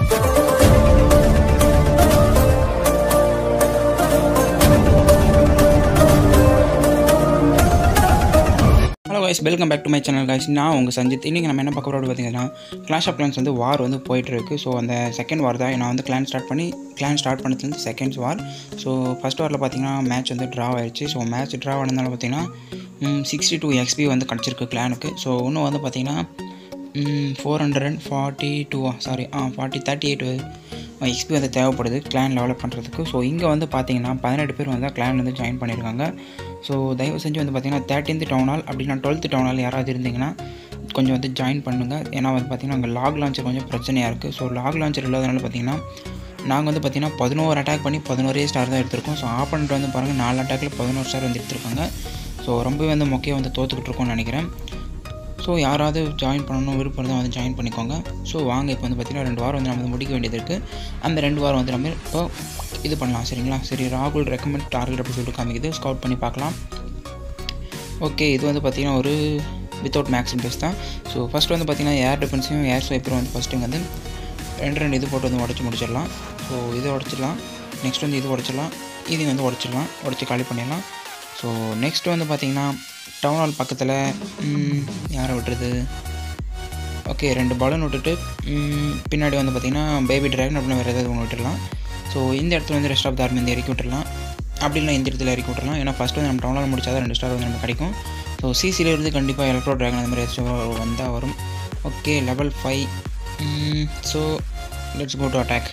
hello guys welcome back to my channel guys நான் உங்கள் சஞ்சித் இன்றைக்கி நம்ம என்ன பார்க்க போகிறோம் பார்த்தீங்கன்னா கிளாஷ் ஆஃப் கிளான்ஸ் வந்து வார் வந்து போயிட்டுருக்கு ஸோ அந்த செகண்ட் வார் தான் நான் வந்து கிளான் ஸ்டார்ட் பண்ணி கிளான் ஸ்டார்ட் பண்ணதுலேருந்து செகண்ட்ஸ் வார் ஸோ ஃபஸ்ட் வாரில் பார்த்தீங்கன்னா மேட்ச் வந்து ட்ரா ஆயிடுச்சு ஸோ மேட்ச் ட்ரா ஆனதுனால பார்த்தீங்கன்னா சிக்ஸ்டி டூ எக்ஸ்பி வந்து கிடச்சிருக்கு கிளானுக்கு ஸோ இன்னும் வந்து பார்த்தீங்கன்னா four hundred and forty two sorry ah forty thirty eight XP வந்து தேவைப்படுது கிளான் டெவலப் பண்ணுறதுக்கு ஸோ இங்கே வந்து பார்த்தீங்கன்னா பதினெட்டு பேர் வந்து கிளான் வந்து ஜாயின் பண்ணியிருக்காங்க ஸோ தயவு செஞ்சு வந்து பார்த்தீங்கன்னா தேர்ட்டீன்த் டவுன் ஹால் அப்படின்னா டுவெல்த்து டவுன் ஹால் யாராவது இருந்தீங்கன்னா கொஞ்சம் வந்து ஜாயின் பண்ணுங்கள் ஏன்னா வந்து பார்த்தீங்கன்னா அங்கே லாக் லான்ச்சர் கொஞ்சம் பிரச்சனையாக இருக்குது ஸோ லாக் லான்ச்சர் இல்லாதனால பார்த்தீங்கன்னா நாங்கள் வந்து பார்த்தீங்கன்னா பதினோரு அட்டாக் பண்ணி பதினோரே ஸ்டார் தான் எடுத்திருக்கோம் ஸோ ஆப்பனண்ட் வந்து பாருங்கள் நாலு அட்டாக்கில் பதினோரு ஸ்டார் வந்து எடுத்திருக்காங்க ஸோ ரொம்பவே வந்து மொக்கையாக வந்து தோற்றுக்கிட்டு இருக்கோம்னு நினைக்கிறேன் ஸோ யாராவது ஜாயின் பண்ணணும் விருப்பம் இருந்தால் வந்து ஜாயின் பண்ணிக்கோங்க ஸோ வாங்க இப்போ வந்து பார்த்திங்கன்னா ரெண்டு வாரம் வந்து நம்ம வந்து முடிக்க வேண்டியது இருக்குது அந்த ரெண்டு வாரம் வந்து நம்ம இப்போ இது பண்ணலாம் சரிங்களா சரி ராகுல் ரெக்கமெண்ட் டார்கெட் அப்படி சொல்லிட்டு காமிக்குது ஸ்கவுட் பண்ணி பார்க்கலாம் ஓகே இது வந்து பார்த்திங்கன்னா ஒரு வித்தவுட் மேக்ஸ் இன்ட்ரெஸ்ட் தான் ஸோ ஃபஸ்ட்டு வந்து பார்த்திங்கன்னா ஏர் டிஃபென்ஸையும் ஏர் ஸ்வைப்பரும் வந்து ஃபஸ்ட்டு வந்து ரெண்டு ரெண்டு இது போட்டு வந்து உடச்சி முடிச்சிடலாம் ஸோ இதை உடச்சிடலாம் நெக்ஸ்ட் வந்து இது உடச்சிடலாம் இது வந்து உடச்சிடலாம் உடச்சி காலி பண்ணிடலாம் ஸோ நெக்ஸ்ட் வந்து பார்த்திங்கன்னா டவுன் ஹால் பக்கத்தில் யாரை விட்டுறது ஓகே ரெண்டு பலூன் விட்டுட்டு ம், பின்னாடி வந்து பார்த்திங்கன்னா பேபி ட்ராகன் அப்படின்னு வேறு ஏதாவது ஒன்று விட்டுடலாம் ஸோ இந்த இடத்துல வந்து ரெஸ்ட் ஆஃப் த ஆர்மி வந்து இறக்கி விட்டுடலாம் அப்படி இல்லை இந்த இடத்துல இறக்கி விட்டுறலாம் ஏன்னா ஃபஸ்ட்டு வந்து நம்ம டவுன்லோட் முடிச்சா தான் ரெண்டு ஸ்டார் வந்து நமக்கு கிடைக்கும் ஸோ சிசியில் இருந்து கண்டிப்பாக எலக்ட்ரோ ட்ராகன் அந்த மாதிரி ஏதாச்சும் வந்தால் வரும் okay level five so let's go to attack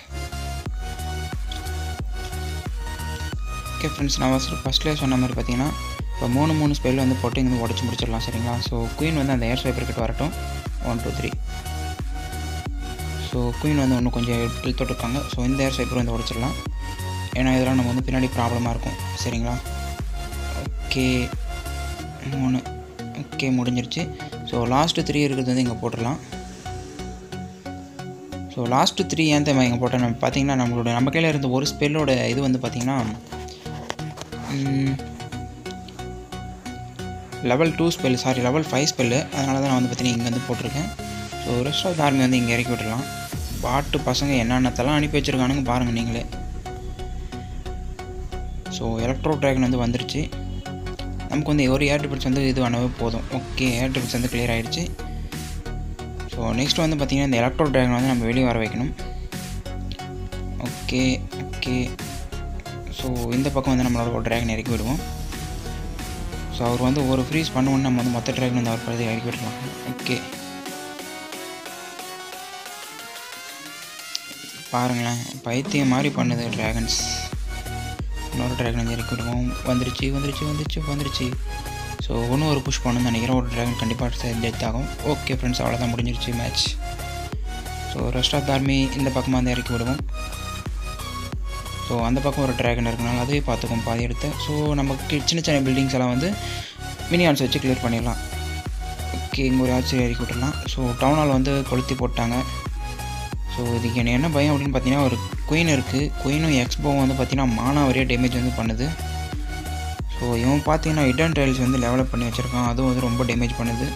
okay friends நான் ஃபஸ்ட்டு ஃபஸ்ட்லேயே சொன்ன மாதிரி பார்த்தீங்கன்னா இப்போ மூணு மூணு ஸ்பெல் வந்து போட்டு இங்கே உடச்சி முடிச்சிடலாம் சரிங்களா ஸோ குயின் வந்து அந்த ஏர் ஸ்வைப்பர் கிட்ட வரட்டும் one two three so queen வந்து இன்னும் கொஞ்சம் இழுத்துட்டு இருக்காங்க ஸோ இந்த ஏர் ஸ்வைப்பர் வந்து உடச்சிடலாம் ஏன்னா இதெல்லாம் நம்ம வந்து பின்னாடி ப்ராப்ளமாக இருக்கும் சரிங்களா ஓகே மூணு ஓகே முடிஞ்சிருச்சு ஸோ லாஸ்ட்டு த்ரீ இருக்கிறது வந்து இங்கே போட்டுடலாம் ஸோ லாஸ்ட்டு த்ரீ ஏன் தேவை இங்கே போட்டோம் நம்ம பார்த்தீங்கன்னா நம்மளோட நம்ம கையில் இருந்த ஒரு ஸ்பெல்லோட இது வந்து பார்த்திங்கன்னா level two spell sorry level five spell அதனால தான் நான் வந்து பார்த்தீங்கன்னா இங்கே வந்து போட்டிருக்கேன் so rest of the army வந்து இங்கே இறக்கி விட்டுடலாம் பாட்டு பசங்க என்னென்னத்தெல்லாம் அனுப்பி வச்சுருக்கானுங்க பாருங்கள் நீங்களே ஸோ எலக்ட்ரோ ட்ராகன் வந்து வந்துருச்சு நமக்கு வந்து ஒரு ஏர் டிஃபென்ஸ் வந்து இது பண்ணவே போதும் ஓகே ஏர் டிஃபென்ஸ் வந்து கிளியர் ஆகிடுச்சு ஸோ நெக்ஸ்ட் வந்து பார்த்திங்கன்னா இந்த எலக்ட்ரோ ட்ராகன் வந்து நம்ம வெளியே வர வைக்கணும் ஓகே ஓகே ஸோ இந்த பக்கம் வந்து நம்மளோட ஒரு ட்ராகன் இறக்கி விடுவோம் ஸோ அவர் வந்து ஒரு ஃப்ரீஸ் பண்ணுவோன்னு நம்ம வந்து மொத்த ட்ராகன் வந்து அவர் படுத்து இறக்கி விடலாம் ஓகே பாருங்களேன் பைத்தியம் மாதிரி பண்ணுது ட்ராகன்ஸ் இன்னொரு ட்ராகன் வந்து இறக்கி விடுவோம் வந்துருச்சு வந்துருச்சு வந்துருச்சு வந்துருச்சு ஸோ இன்னும் ஒரு புஷ் பண்ணணும்னு நினைக்கிறேன் ஒரு ட்ராகன் கண்டிப்பாக டெத் ஆகும் ஓகே ஃப்ரெண்ட்ஸ் அவ்வளோதான் முடிஞ்சிருச்சு match so rest of the army இந்த பக்கமாக வந்து இறக்கி விடுவோம் ஸோ அந்த பக்கம் ஒரு ட்ராகன் இருக்கனால அதுவே பார்த்துக்கும் பாதி எடுத்து ஸோ நமக்கு சின்ன சின்ன பில்டிங்ஸ் எல்லாம் வந்து மினியான்ஸ் வச்சு கிளியர் பண்ணிடலாம் ஓகே இங்கே ஒரு ஆச்சரியம் இறக்கி விட்டுடலாம் ஸோ டவுன் ஹால் வந்து கொளுத்தி போட்டாங்க ஸோ இதுக்கு என்ன என்ன பயம் அப்படின்னு பார்த்தீங்கன்னா ஒரு குயின் இருக்குது குயினும் எக்ஸ்போவும் வந்து பார்த்தீங்கன்னா மானாவரியாக டேமேஜ் வந்து பண்ணுது ஸோ இவன் பார்த்தீங்கன்னா இடன் ட்ரைல்ஸ் வந்து டெவலப் பண்ணி வச்சுருக்கான் அதுவும் வந்து ரொம்ப டேமேஜ் பண்ணுது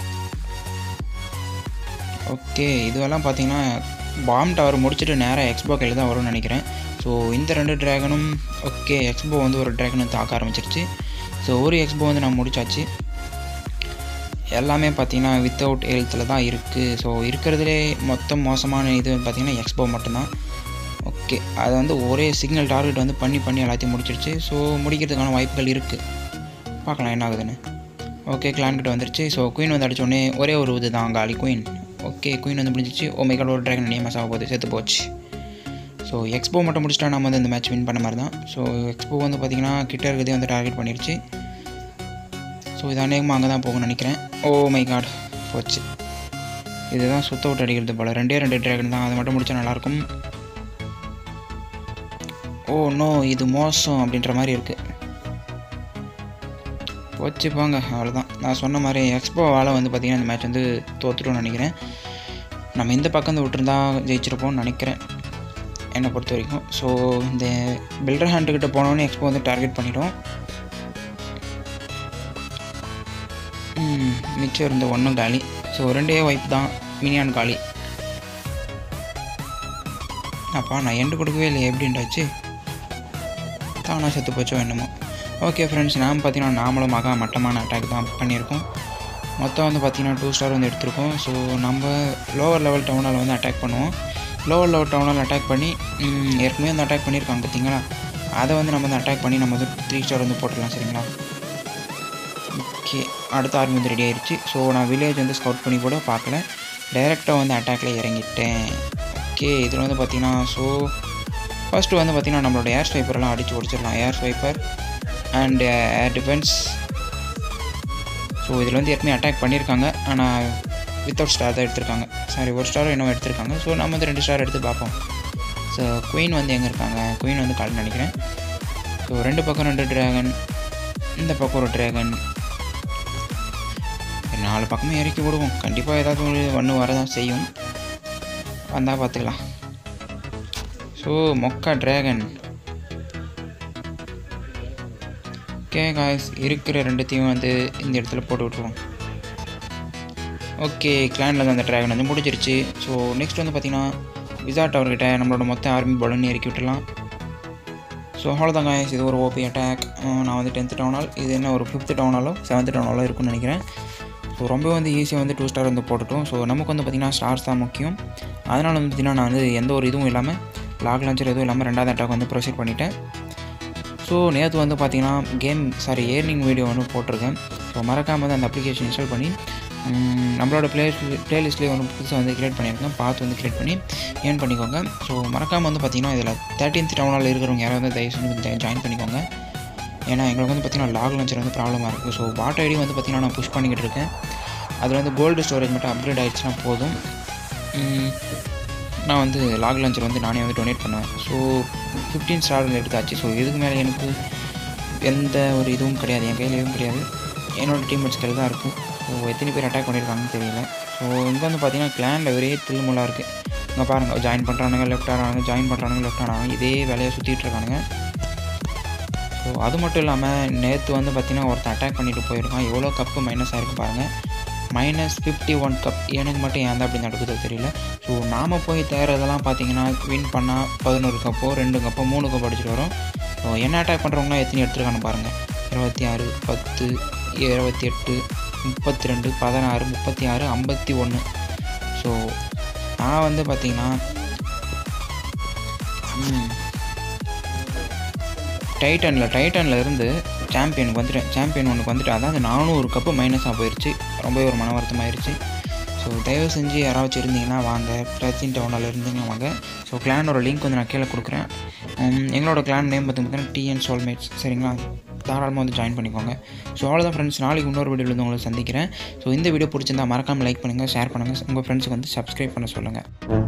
ஓகே இதுவெல்லாம் பார்த்தீங்கன்னா பாம் டவர் முடிச்சுட்டு நேராக எக்ஸ்போ கையில் தான் வரும்னு நினைக்கிறேன் ஸோ இந்த ரெண்டு ட்ராகனும் ஓகே எக்ஸ்போ வந்து ஒரு ட்ராகனை தாக்க ஆரம்பிச்சிருச்சு ஸோ ஒரு எக்ஸ்போ வந்து நான் முடிச்சாச்சு எல்லாமே பார்த்தீங்கன்னா வித்தவுட் ஹெல்த்தில் தான் இருக்குது ஸோ இருக்கிறதுலே மொத்தம் மோசமான இது பார்த்தீங்கன்னா எக்ஸ்போ மட்டும்தான் ஓகே அது வந்து ஒரே சிக்னல் டார்கெட் வந்து பண்ணி பண்ணி எல்லாத்தையும் முடிச்சிருச்சு ஸோ முடிக்கிறதுக்கான வாய்ப்புகள் இருக்குது பார்க்கலாம் என்ன ஆகுதுன்னு ஓகே கிளான் கிட்ட வந்துருச்சு ஸோ குயின் வந்து அடிச்ச உடனே ஒரே ஒரு இது தான் காலி குயின் ஓகே குயின் வந்து முடிஞ்சிச்சு ஓ மைக்கால் ஒரு ட்ராகன் நேமஸ் ஆக போகுது செத்து போச்சு ஸோ எக்ஸ்போ மட்டும் முடிச்சிட்டா நம்ம வந்து இந்த மேட்ச் வின் பண்ண மாதிரி தான் ஸோ எக்ஸ்போ வந்து பார்த்திங்கன்னா கிட்ட இருக்கிறதே வந்து டார்கெட் பண்ணிருச்சு ஸோ இது அநேகமாக அங்கே தான் போகும்னு நினைக்கிறேன் ஓ மை காட் போச்சு இதுதான் சுத்த விட்டு அடிக்கிறது போல் ரெண்டே ரெண்டு ட்ராகன் தான் அதை மட்டும் முடிச்சா நல்லாயிருக்கும் ஓ நோ இது மோசம் அப்படின்ற மாதிரி இருக்குது போச்சு போங்க அவ்வளோதான் நான் சொன்ன மாதிரி எக்ஸ்போவால் வந்து பார்த்திங்கன்னா இந்த மேட்ச் வந்து தோத்துட்டோம்னு நினைக்கிறேன் நம்ம இந்த பக்கம் வந்து விட்டுருந்தா ஜெயிச்சிருப்போம்னு நினைக்கிறேன் என்னை பொறுத்த வரைக்கும் ஸோ இந்த பில்டர் ஹேண்டுக்கிட்ட போனோடனே எக்ஸ்போ வந்து டார்கெட் பண்ணிட்டோம் ம், மிச்சம் இருந்த ஒன்றும் காலி ஸோ ரெண்டே வைப் தான் மினியான் காலி அப்பா நான் எண்டு கொடுக்கவே இல்லை எப்படின்றாச்சு தானாக செத்து போச்சோ என்னமோ ஓகே ஃப்ரெண்ட்ஸ் நாம் பார்த்தீங்கன்னா நாமளும் மகா மட்டமான அட்டாக் தான் பண்ணியிருக்கோம் மொத்தம் வந்து பார்த்தீங்கன்னா டூ ஸ்டார் வந்து எடுத்திருக்கோம் ஸோ நம்ம லோவர் லெவல் டவுனால் வந்து அட்டாக் பண்ணுவோம் லோவர் லெவல் டவுனால் அட்டாக் பண்ணி ம், ஏற்கனவே வந்து அட்டாக் பண்ணியிருக்காங்க பார்த்தீங்களா அதை வந்து நம்ம வந்து அட்டாக் பண்ணி நம்ம வந்து த்ரீ ஸ்டார் வந்து போட்டுடலாம் சரிங்களா ஓகே அடுத்த ஆர்மி வந்து ரெடி ஆயிடுச்சு ஸோ நான் வில்லேஜ் வந்து ஸ்கவுட் பண்ணி கூட பார்க்கல டைரெக்டாக வந்து அட்டாக்ல இறங்கிட்டேன் ஓகே இதில் வந்து பார்த்தீங்கன்னா ஸோ ஃபஸ்ட்டு வந்து பார்த்தீங்கன்னா நம்மளோட ஏர் ஸ்வைப்பர்லாம் அடித்து உடச்சிடலாம் air sweeper and air defence so இதில் வந்து ஏற்கனவே அட்டாக் பண்ணியிருக்காங்க ஆனால் வித்தவுட் ஸ்டார் தான் எடுத்திருக்காங்க சாரி ஒரு ஸ்டார் இன்னும் எடுத்திருக்காங்க ஸோ நம்ம வந்து ரெண்டு ஸ்டார் எடுத்து பார்ப்போம் ஸோ குயின் வந்து எங்கே இருக்காங்க குயின் வந்து கால் நினைக்கிறேன் ஸோ ரெண்டு பக்கம் ரெண்டு ட்ராகன் இந்த பக்கம் ஒரு ட்ராகன் நாலு பக்கமும் இறக்கி விடுவோம் கண்டிப்பாக ஏதாவது ஒரு ஒன்று வரதான் செய்யும் வந்தால் பார்த்துக்கலாம் ஸோ மொக்கா ட்ராகன் ஓகே காய்ஸ் இருக்கிற ரெண்டுத்தையும் வந்து இந்த இடத்துல போட்டு விட்ருவோம் ஓகே கிளானில் வந்து அந்த ட்ராகன் வந்து முடிஞ்சிருச்சு ஸோ நெக்ஸ்ட் வந்து பார்த்தீங்கன்னா விசாட் அவர்கிட்ட நம்மளோட மொத்த ஆர்மி பலன் இறக்கி விட்டுலாம் ஸோ அவ்வளோதான் காய்ஸ் இது ஒரு ஓபி அட்டாக் நான் வந்து டென்த்து டவுனால் இது என்ன ஒரு ஃபிஃப்த்து டவுனாலோ செவன்த்து டவுனாலோ இருக்குன்னு நினைக்கிறேன் ஸோ ரொம்ப வந்து ஈஸியாக வந்து டூ ஸ்டார் வந்து போட்டுட்டோம் ஸோ நமக்கு வந்து பார்த்திங்கன்னா ஸ்டார்ஸ் தான் முக்கியம் அதனால் வந்து பார்த்திங்கன்னா நான் வந்து எந்த ஒரு இதுவும் இல்லாமல் லாக் லான்ச்சர் எதுவும் இல்லாமல் ரெண்டாவது அட்டாக் வந்து ப்ரொசீட் பண்ணிட்டேன் ஸோ நேற்று வந்து பார்த்தீங்கன்னா கேம் சாரி ஏர்னிங் வீடியோ வந்து போட்டிருக்கேன் ஸோ மறக்காமல் வந்து அந்த அப்ளிகேஷன் இன்ஸ்டால் பண்ணி ம், நம்மளோட ப்ளே ப்ளேலிஸ்ட்லேயே ஒன்று புதுசாக வந்து க்ரியேட் பண்ணியிருக்கேன் பார்த்து வந்து க்ரியேட் பண்ணி ஏர்ன் பண்ணிக்கோங்க ஸோ மறக்காமல் வந்து பார்த்தீங்கன்னா இதில் தேர்ட்டீன்த் டவுனால் இருக்கிறவங்க யாராவது வந்து தயவு செஞ்சு ஜாயின் பண்ணிக்கோங்க ஏன்னா எங்களுக்கு வந்து பார்த்திங்கன்னா லாக் லான்ச்சர் வந்து ப்ராப்ளமாக இருக்குது ஸோ வாட் ஐடி வந்து பார்த்திங்கன்னா நான் புஷ் பண்ணிக்கிட்டு இருக்கேன் அதில் வந்து கோல்டு ஸ்டோரேஜ் மட்டும் அப்கிரேட் ஆயிடுச்சுன்னா போதும் ம், நான் வந்து லாக் லான்ச்சர் வந்து நானே வந்து டொனேட் பண்ணுவேன் ஸோ ஃபிஃப்டீன் ஸ்டார் வந்து எடுத்தாச்சு ஸோ இதுக்கு மேலே எனக்கு எந்த ஒரு இதுவும் கிடையாது என் கையில் எதுவும் கிடையாது என்னோடய டீம்மேட்ஸ் கையில் தான் இருக்கும் ஸோ எத்தனை பேர் அட்டாக் பண்ணியிருக்காங்கன்னு தெரியல ஸோ இங்கே வந்து பார்த்தீங்கன்னா கிளானில் ஒரே தில்முலாக இருக்குது இங்கே பாருங்கள் ஜாயின் பண்ணுறானுங்க லெஃப்ட் ஆகிறானுங்க ஜாயின் பண்ணுறானுங்க லெஃப்ட் ஆகிறாங்க இதே வேலையை சுற்றிட்டு இருக்கானுங்க ஸோ அது மட்டும் இல்லாமல் நேற்று வந்து பார்த்திங்கன்னா ஒருத்தன் அட்டாக் பண்ணிட்டு போயிருக்கான் எவ்வளோ கப்பு மைனஸ் ஆயிருக்கு பாருங்கள் மைனஸ் ஃபிஃப்டி ஒன் கப் எனக்கு மட்டும் ஏன் தான் அப்படி நடக்குதோ தெரியல ஸோ நாம் போய் தேர்றதெல்லாம் பார்த்தீங்கன்னா வின் பண்ணால் பதினோரு கப்போ ரெண்டு கப்போ மூணு கப்போ அடிச்சுட்டு வரும் ஸோ என்ன அட்டாக் பண்ணுறவங்களாம் எத்தனை எடுத்துருக்கான்னு பாருங்கள் இருபத்தி ஆறு பத்து இருபத்தி எட்டு முப்பத்தி ரெண்டு பதினாறு முப்பத்தி ஆறு ஐம்பத்தி ஒன்று ஸோ நான் வந்து பார்த்தீங்கன்னா ம், டைட்டனில் டைட்டனில் இருந்து சாம்பியனுக்கு வந்துட்டேன் சாம்பியன் ஒன்றுக்கு வந்துட்டு அதான் அந்த நானூறு கப்பு மைனஸாக போயிடுச்சு ரொம்பவே ஒரு மன வருத்தமாயிருச்சு ஸோ தயவு செஞ்சு யாராச்சும் இருந்தீங்கன்னா வாங்க டச்சின் டவுனில் இருந்தீங்க வாங்க ஸோ கிளானோட லிங்க் வந்து நான் கீழே கொடுக்குறேன் உம், எங்களோட கிளான் நேம் பார்த்தீங்கன்னா டிஎன் சோல்மேட்ஸ் சரிங்களா தாராளமாக வந்து ஜாயின் பண்ணிக்கோங்க ஸோ அவ்வளோதான் ஃப்ரெண்ட்ஸ் நாளைக்கு இன்னொரு வீடியோவில் வந்து உங்களை சந்திக்கிறேன் ஸோ இந்த வீடியோ பிடிச்சிருந்தா மறக்காமல் லைக் பண்ணுங்கள் ஷேர் பண்ணுங்கள் உங்கள் ஃப்ரெண்ட்ஸுக்கு வந்து சப்ஸ்கிரைப் பண்ண சொல்லுங்கள்